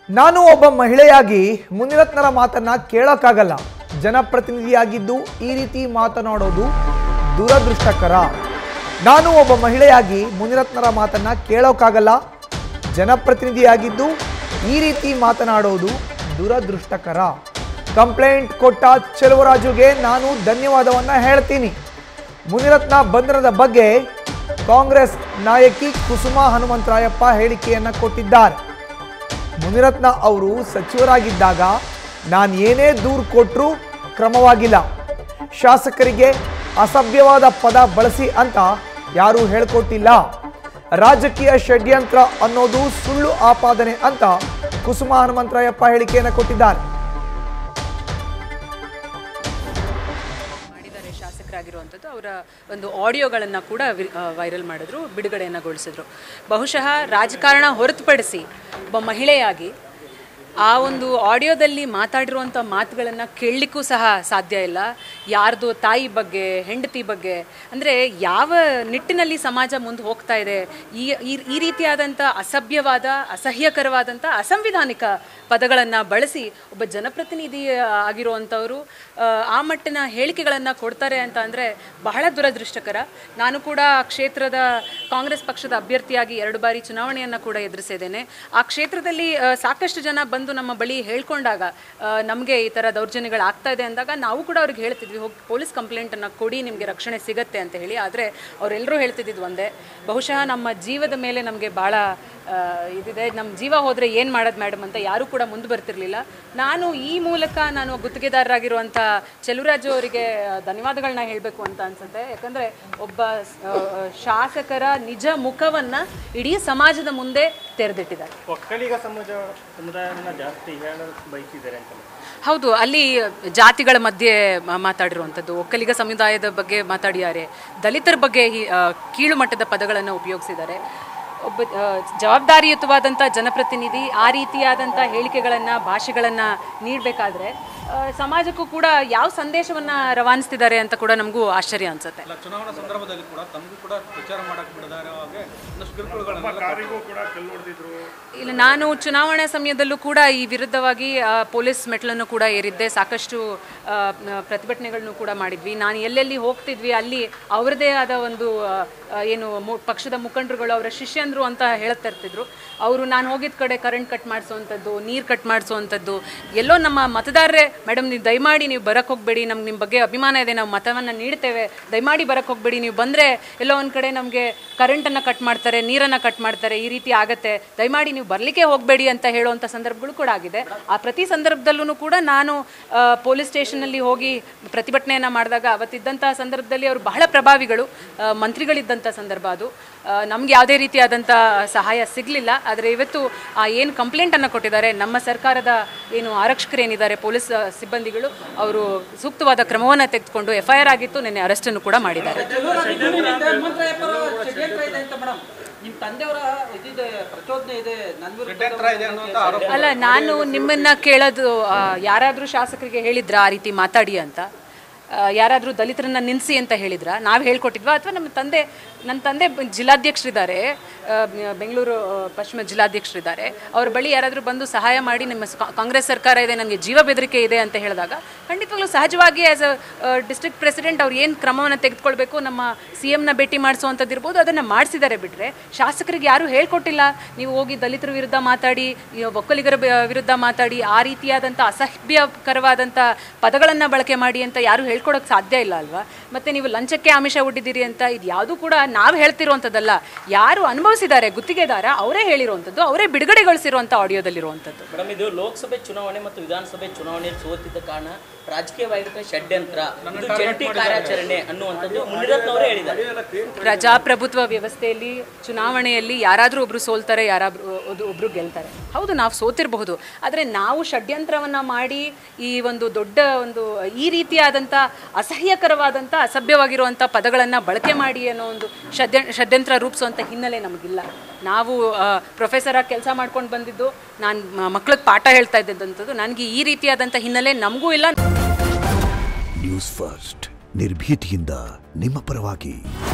ನಾನು ಒಬ್ಬ ಮಹಿಳೆಯಾಗಿ ಮುನಿರತ್ನರ ಮಾತನ್ನ ಕೇಳೋಕ್ಕಾಗಲ್ಲ ಜನಪ್ರತಿನಿಧಿಯಾಗಿದ್ದು ಈ ರೀತಿ ಮಾತನಾಡೋದು ದುರದೃಷ್ಟಕರ ನಾನು ಒಬ್ಬ ಮಹಿಳೆಯಾಗಿ ಮುನಿರತ್ನರ ಮಾತನ್ನ ಕೇಳೋಕ್ಕಾಗಲ್ಲ ಜನಪ್ರತಿನಿಧಿಯಾಗಿದ್ದು ಈ ರೀತಿ ಮಾತನಾಡೋದು ದುರದೃಷ್ಟಕರ ಕಂಪ್ಲೇಂಟ್ ಕೊಟ್ಟ ಚೆಲುವರಾಜುಗೆ ನಾನು ಧನ್ಯವಾದವನ್ನ ಹೇಳ್ತೀನಿ ಮುನಿರತ್ನ ಬಂಧನದ ಬಗ್ಗೆ ಕಾಂಗ್ರೆಸ್ ನಾಯಕಿ ಕುಸುಮಾ ಹನುಮಂತರಾಯಪ್ಪ ಹೇಳಿಕೆಯನ್ನ ಕೊಟ್ಟಿದ್ದಾರೆ ಮುನಿರತ್ನ ಅವರು ಸಚಿವರಾಗಿದ್ದಾಗ ನಾನು ಏನೇ ದೂರು ಕೊಟ್ಟರೂ ಕ್ರಮವಾಗಿಲ್ಲ ಶಾಸಕರಿಗೆ ಅಸಭ್ಯವಾದ ಪದ ಬಳಸಿ ಅಂತ ಯಾರೂ ಹೇಳ್ಕೊಟ್ಟಿಲ್ಲ ರಾಜಕೀಯ ಷಡ್ಯಂತ್ರ ಅನ್ನೋದು ಸುಳ್ಳು ಆಪಾದನೆ ಅಂತ ಕುಸುಮಾ ಹನುಮಂತರಾಯಪ್ಪ ಹೇಳಿಕೆಯನ್ನು ಕೊಟ್ಟಿದ್ದಾರೆ ಮಾಡಿದ್ದಾರೆ ಶಾಸಕರಾಗಿರುವಂಥದ್ದು ಅವರ ಒಂದು ಆಡಿಯೋಗಳನ್ನು ಕೂಡ ವೈರಲ್ ಮಾಡಿದ್ರು ಬಿಡುಗಡೆಯನ್ನುಗೊಳಿಸಿದ್ರು ಬಹುಶಃ ರಾಜಕಾರಣ ಹೊರತುಪಡಿಸಿ ಒಬ್ಬ ಮಹಿಳೆಯಾಗಿ ಆ ಒಂದು ಆಡಿಯೋದಲ್ಲಿ ಮಾತಾಡಿರುವಂಥ ಮಾತುಗಳನ್ನು ಕೇಳಲಿಕ್ಕೂ ಸಹ ಸಾಧ್ಯ ಇಲ್ಲ ಯಾರ್ದು ತಾಯಿ ಬಗ್ಗೆ ಹೆಂಡತಿ ಬಗ್ಗೆ ಅಂದರೆ ಯಾವ ನಿಟ್ಟಿನಲ್ಲಿ ಸಮಾಜ ಮುಂದೆ ಹೋಗ್ತಾ ಇದೆ ಈ ಈ- ಈ ರೀತಿಯಾದಂಥ ಅಸಭ್ಯವಾದ ಅಸಹ್ಯಕರವಾದಂಥ ಅಸಂವಿಧಾನಿಕ ಪದಗಳನ್ನು ಬಳಸಿ ಒಬ್ಬ ಜನಪ್ರತಿನಿಧಿ ಆಗಿರುವಂಥವರು ಆ, ಆ ಮಟ್ಟಿನ ಹೇಳಿಕೆಗಳನ್ನು ಕೊಡ್ತಾರೆ ಅಂತ ಅಂದರೆ ಬಹಳ ದುರದೃಷ್ಟಕರ ನಾನು ಕೂಡ ಆ ಕ್ಷೇತ್ರದ ಕಾಂಗ್ರೆಸ್ ಪಕ್ಷದ ಅಭ್ಯರ್ಥಿಯಾಗಿ ಎರಡು ಬಾರಿ ಚುನಾವಣೆಯನ್ನು ಕೂಡ ಎದುರಿಸಿದ್ದೇನೆ ಆ ಕ್ಷೇತ್ರದಲ್ಲಿ ಆ, ಸಾಕಷ್ಟು ಜನ ಬಂದು ನಮ್ಮ ಬಳಿ ಹೇಳ್ಕೊಂಡಾಗ ನಮಗೆ ಈ ಥರ ದೌರ್ಜನ್ಯಗಳು ಆಗ್ತಾ ಇದೆ ಅಂದಾಗ ನಾವು ಕೂಡ ಅವ್ರಿಗೆ ಹೇಳ್ತಿದ್ವಿ ಹೋಗಿ ಪೊಲೀಸ್ ಕಂಪ್ಲೇಂಟನ್ನು ಕೊಡಿ ನಿಮಗೆ ರಕ್ಷಣೆ ಸಿಗತ್ತೆ ಅಂತ ಹೇಳಿ ಆದರೆ ಅವರೆಲ್ಲರೂ ಹೇಳ್ತಿದ್ದಿದ್ದು ಒಂದೇ ಬಹುಶಃ ನಮ್ಮ ಜೀವದ ಮೇಲೆ ನಮಗೆ ಭಾಳ ಆ, ಇದಿದೆ ನಮ್ಮ ಜೀವ ಹೋದರೆ ಏನು ಮಾಡೋದು ಮೇಡಮ್ ಅಂತ ಯಾರೂ ಕೂಡ ಮುಂದೆ ಬರ್ತಿರ್ಲಿಲ್ಲ ನಾನು ಈ ಮೂಲಕ ನಾನು ಗುತ್ತಿಗೆದಾರರಾಗಿರುವಂಥ ಚೆಲುವರಾಜು ಅವರಿಗೆ ಧನ್ಯವಾದಗಳನ್ನ ಹೇಳಬೇಕು ಅಂತ ಅನ್ಸುತ್ತೆ ಯಾಕಂದರೆ ಒಬ್ಬ ಆ, ಶಾಸಕರ ನಿಜ ಮುಖವನ್ನು ಇಡೀ ಸಮಾಜದ ಮುಂದೆ ತೆರೆದಿಟ್ಟಿದ್ದಾರೆ ಒಕ್ಕಲಿಗ ಸಮಾಜ ಸಮುದಾಯವನ್ನು ಜಾಸ್ತಿ ಹೇಳಲು ಬಯಸಿದ್ದಾರೆ ಅಂತ ಹೌದು ಅಲ್ಲಿ ಜಾತಿಗಳ ಮಧ್ಯೆ ಮಾ- ಮಾತಾಡಿರುವಂಥದ್ದು ಒಕ್ಕಲಿಗ ಸಮುದಾಯದ ಬಗ್ಗೆ ಮಾತಾಡಿದ್ದಾರೆ ದಲಿತರ ಬಗ್ಗೆ ಈ, ಆ, ಕೀಳು ಮಟ್ಟದ ಪದಗಳನ್ನು ಉಪಯೋಗಿಸಿದ್ದಾರೆ ಒಬ್ಬ ಆ, ಜವಾಬ್ದಾರಿಯುತವಾದಂಥ ಜನಪ್ರತಿನಿಧಿ ಆ ರೀತಿಯಾದಂಥ ಹೇಳಿಕೆಗಳನ್ನು ಭಾಷೆಗಳನ್ನು ನೀಡಬೇಕಾದ್ರೆ ಸಮಾಜಕ್ಕೂ ಕೂಡ ಯಾವ ಸಂದೇಶವನ್ನು ರವಾನಿಸ್ತಿದ್ದಾರೆ ಅಂತ ಕೂಡ ನಮಗೂ ಆಶ್ಚರ್ಯ ಅನಿಸುತ್ತೆ ಅಲ್ಲ ಚುನಾವಣಾ ಸಂದರ್ಭದಲ್ಲಿ ಕೂಡ ತಮಗೂ ಕೂಡ ಪ್ರಚಾರ ಮಾಡಕ್ ಬಿಡದಾರ ಹಾಗೆ ಒಂದಷ್ಟು ಕಿರುಕುಳಗಳನ್ನ ಕಾರಿಗೂ ಕೂಡ ಕಲ್ಲು ಹೊಡೆದಿದ್ರು ಇಲ್ಲ ನಾನು ಚುನಾವಣಾ ಸಮಯದಲ್ಲೂ ಕೂಡ ಈ ವಿರುದ್ಧವಾಗಿ ಆ, ಪೊಲೀಸ್ ಮೆಟ್ಲನ್ನು ಕೂಡ ಏರಿದ್ದೆ ಸಾಕಷ್ಟು ಆ, ನ- ಪ್ರತಿಭಟನೆಗಳನ್ನು ಕೂಡ ಮಾಡಿದ್ವಿ ನಾನು ಎಲ್ಲೆಲ್ಲಿ ಹೋಗ್ತಿದ್ವಿ ಅಲ್ಲಿ ಅವರದೇ ಆದ ಒಂದು ಆ, ಆ, ಏನು ಮು- ಪಕ್ಷದ ಮುಖಂಡರುಗಳು ಅವರ ಶಿಷ್ಯಂದ್ರು ಅಂತ ಹೇಳ್ತಾ ಇರ್ತಿದ್ರು ಅವರು ನಾನು ಹೋಗಿದ್ದ ಕಡೆ ಕರೆಂಟ್ ಕಟ್ ಮಾಡಿಸುವಂಥದ್ದು ನೀರು ಕಟ್ ಮಾಡಿಸುವಂಥದ್ದು ಎಲ್ಲೋ ನಮ್ಮ ಮತದಾರರೇ ಮೇಡಮ್ ನೀವು ದಯಮಾಡಿ ನೀವು ಬರಕ್ಕೆ ಹೋಗಬೇಡಿ ನಮ್ಗೆ ನಿಮ್ಮ ಬಗ್ಗೆ ಅಭಿಮಾನ ಇದೆ ನಾವು ಮತವನ್ನು ನೀಡ್ತೇವೆ ದಯಮಾಡಿ ಬರಕ್ಕೆ ಹೋಗಬೇಡಿ ನೀವು ಬಂದರೆ ಎಲ್ಲೋ ಒಂದು ಕಡೆ ನಮಗೆ ಕರೆಂಟನ್ನು ಕಟ್ ಮಾಡ್ತಾರೆ ನೀರನ್ನು ಕಟ್ ಮಾಡ್ತಾರೆ ಈ ರೀತಿ ಆಗತ್ತೆ ದಯಮಾಡಿ ನೀವು ಬರಲಿಕ್ಕೆ ಹೋಗಬೇಡಿ ಅಂತ ಹೇಳುವಂಥ ಸಂದರ್ಭಗಳು ಕೂಡ ಆಗಿದೆ ಆ ಪ್ರತಿ ಸಂದರ್ಭದಲ್ಲೂ ಕೂಡ ನಾನು ಆ, ಪೊಲೀಸ್ ಸ್ಟೇಷನ್ನಲ್ಲಿ ಹೋಗಿ ಪ್ರತಿಭಟನೆಯನ್ನು ಮಾಡಿದಾಗ ಅವತ್ತಿದ್ದಂಥ ಸಂದರ್ಭದಲ್ಲಿ ಅವರು ಬಹಳ ಪ್ರಭಾವಿಗಳು ಆ, ಮಂತ್ರಿಗಳಿದ್ದಂಥ ಸಂದರ್ಭ ಅದು ನಮ್ಗೆ ಯಾವುದೇ ರೀತಿಯಾದಂಥ ಸಹಾಯ ಸಿಗಲಿಲ್ಲ ಆದರೆ ಇವತ್ತು ಆ ಏನು ಕಂಪ್ಲೇಂಟನ್ನು ಕೊಟ್ಟಿದ್ದಾರೆ ನಮ್ಮ ಸರ್ಕಾರದ ಏನು ಆರಕ್ಷಕರು ಏನಿದ್ದಾರೆ ಪೊಲೀಸ್ ಆ, ಸಿಬ್ಬಂದಿಗಳು ಅವರು ಸೂಕ್ತವಾದ ಕ್ರಮವನ್ನು ತೆಗೆದುಕೊಂಡು ಎಫ್ ಐ ಆರ್ ಆಗಿತ್ತು ನಿನ್ನೆ ಅರೆಸ್ಟನ್ನು ಕೂಡ ಮಾಡಿದ್ದಾರೆ ನಿಮ್ಮ ತಂದೆಯವರ ಇದಿದೆ ಪ್ರಚೋದನೆ ಇದೆ ನನ್ನ ವಿರುದ್ಧ ಷಡ್ಯಂತ್ರ ಇದೆ ಅನ್ನುವಂಥ ಆರೋಪ ಅಲ್ಲ ನಾನು ನಿಮ್ಮನ್ನ ಕೇಳೋದು ಆ, ಯಾರಾದ್ರೂ ಶಾಸಕರಿಗೆ ಹೇಳಿದ್ರಾ ಆ ರೀತಿ ಮಾತಾಡಿ ಅಂತ ಆ, ಯಾರಾದ್ರೂ ದಲಿತರನ್ನ ನಿಲ್ಲಿಸಿ ಅಂತ ಹೇಳಿದ್ರ ನಾವು ಹೇಳ್ಕೊಟ್ಟಿದ್ವಾ ಅಥವಾ ನಮ್ಮ ತಂದೆ ನನ್ನ ತಂದೆ ಬ- ಜಿಲ್ಲಾಧ್ಯಕ್ಷರಿದ್ದಾರೆ ಆ, ಬೆಂಗಳೂರು ಆ, ಪಶ್ಚಿಮ ಜಿಲ್ಲಾಧ್ಯಕ್ಷರಿದ್ದಾರೆ ಅವ್ರ ಬಳಿ ಯಾರಾದರೂ ಬಂದು ಸಹಾಯ ಮಾಡಿ ನಿಮ್ಮ ಸ- ಕಾಂಗ್ರೆಸ್ ಸರ್ಕಾರ ಇದೆ ನನಗೆ ಜೀವ ಬೆದರಿಕೆ ಇದೆ ಅಂತ ಹೇಳಿದಾಗ ಖಂಡಿತವಾಗ್ಲೂ ಸಹಜವಾಗಿ ಆ್ಯಸ್ ಅ ಡಿಸ್ಟ್ರಿಕ್ಟ್ ಪ್ರೆಸಿಡೆಂಟ್ ಅವ್ರು ಏನು ಕ್ರಮವನ್ನು ತೆಗೆದುಕೊಳ್ಬೇಕು ನಮ್ಮ ಸಿ ಎಮ್ನ ಭೇಟಿ ಮಾಡಿಸುವಂಥದ್ದು ಇರ್ಬೋದು ಅದನ್ನು ಮಾಡಿಸಿದ್ದಾರೆ ಬಿಟ್ಟರೆ ಶಾಸಕರಿಗೆ ಯಾರೂ ಹೇಳ್ಕೊಟ್ಟಿಲ್ಲ ನೀವು ಹೋಗಿ ದಲಿತರ ವಿರುದ್ಧ ಮಾತಾಡಿ ಈ ಒಕ್ಕಲಿಗರ ಬ- ವಿರುದ್ಧ ಮಾತಾಡಿ ಆ ರೀತಿಯಾದಂಥ ಅಸಹ್ಯಕರವಾದಂಥ ಪದಗಳನ್ನು ಬಳಕೆ ಮಾಡಿ ಅಂತ ಯಾರೂ ಹೇಳ್ಕೊಡೋಕ್ಕೆ ಸಾಧ್ಯ ಇಲ್ಲ ಅಲ್ವಾ ಮತ್ತು ನೀವು ಲಂಚಕ್ಕೆ ಆಮಿಷ ಒಡ್ಡಿದ್ದೀರಿ ಅಂತ ಇದು ಯಾವುದೂ ಕೂಡ ನಾವು ಹೇಳ್ತಿರುವಂಥದ್ದಲ್ಲ ಯಾರು ಅನುಭವಿಸಿದ್ದಾರೆ ಗುತ್ತಿಗೆದಾರ ಅವರೇ ಹೇಳಿರುವಂಥದ್ದು ಅವರೇ ಬಿಡುಗಡೆಗೊಳಿಸಿರುವಂಥ ಆಡಿಯೋದಲ್ಲಿರುವಂಥದ್ದು ಮೇಡಮ್ ಇದು ಲೋಕಸಭೆ ಚುನಾವಣೆ ಮತ್ತು ವಿಧಾನಸಭೆ ಚುನಾವಣೆಯಲ್ಲಿ ಸೋತಿದ್ದ ಕಾರಣ ರಾಜಕೀಯವಾಗಿರುವ ಷಡ್ಯಂತ್ರ ಇದು ಜಂಟಿ ಕಾರ್ಯಾಚರಣೆ ಅನ್ನುವಂಥದ್ದು ಮುನಿರತ್ನ ಅವರೇ ಹೇಳಿದ್ದಾರೆ ಪ್ರಜಾಪ್ರಭುತ್ವ ವ್ಯವಸ್ಥೆಯಲ್ಲಿ ಚುನಾವಣೆಯಲ್ಲಿ ಯಾರಾದರೂ ಒಬ್ರು ಸೋಲ್ತಾರೆ ಯಾರಾದ್ರೂ ಒಬ್ರು ಗೆಲ್ತಾರೆ ಹೌದು ನಾವು ಸೋತಿರಬಹುದು ಆದರೆ ನಾವು ಷಡ್ಯಂತ್ರವನ್ನ ಮಾಡಿ ಈ ಒಂದು ದೊಡ್ಡ ಒಂದು ಈ ರೀತಿಯಾದಂಥ ಅಸಹ್ಯಕರವಾದಂಥ ಅಸಭ್ಯವಾಗಿರುವಂಥ ಪದಗಳನ್ನು ಬಳಕೆ ಮಾಡಿ ಅನ್ನೋ ಒಂದು ಷಡ್ಯ ಷಡ್ಯಂತ್ರ ರೂಪಿಸುವಂಥ ಹಿನ್ನೆಲೆ ನಮಗಿಲ್ಲ ನಾವು ಪ್ರೊಫೆಸರ್ ಆಗಿ ಕೆಲಸ ಮಾಡ್ಕೊಂಡು ಬಂದಿದ್ದು ನಾನು ಮಕ್ಳಿಗೆ ಪಾಠ ಹೇಳ್ತಾ ಇದ್ದಂಥದ್ದು ನನಗೆ ಈ ರೀತಿಯಾದಂಥ ಹಿನ್ನೆಲೆ ನಮಗೂ ಇಲ್ಲ ನ್ಯೂಸ್ ಫಸ್ಟ್ ನಿರ್ಭೀತಿಯಿಂದ ನಿಮ್ಮ ಪರವಾಗಿ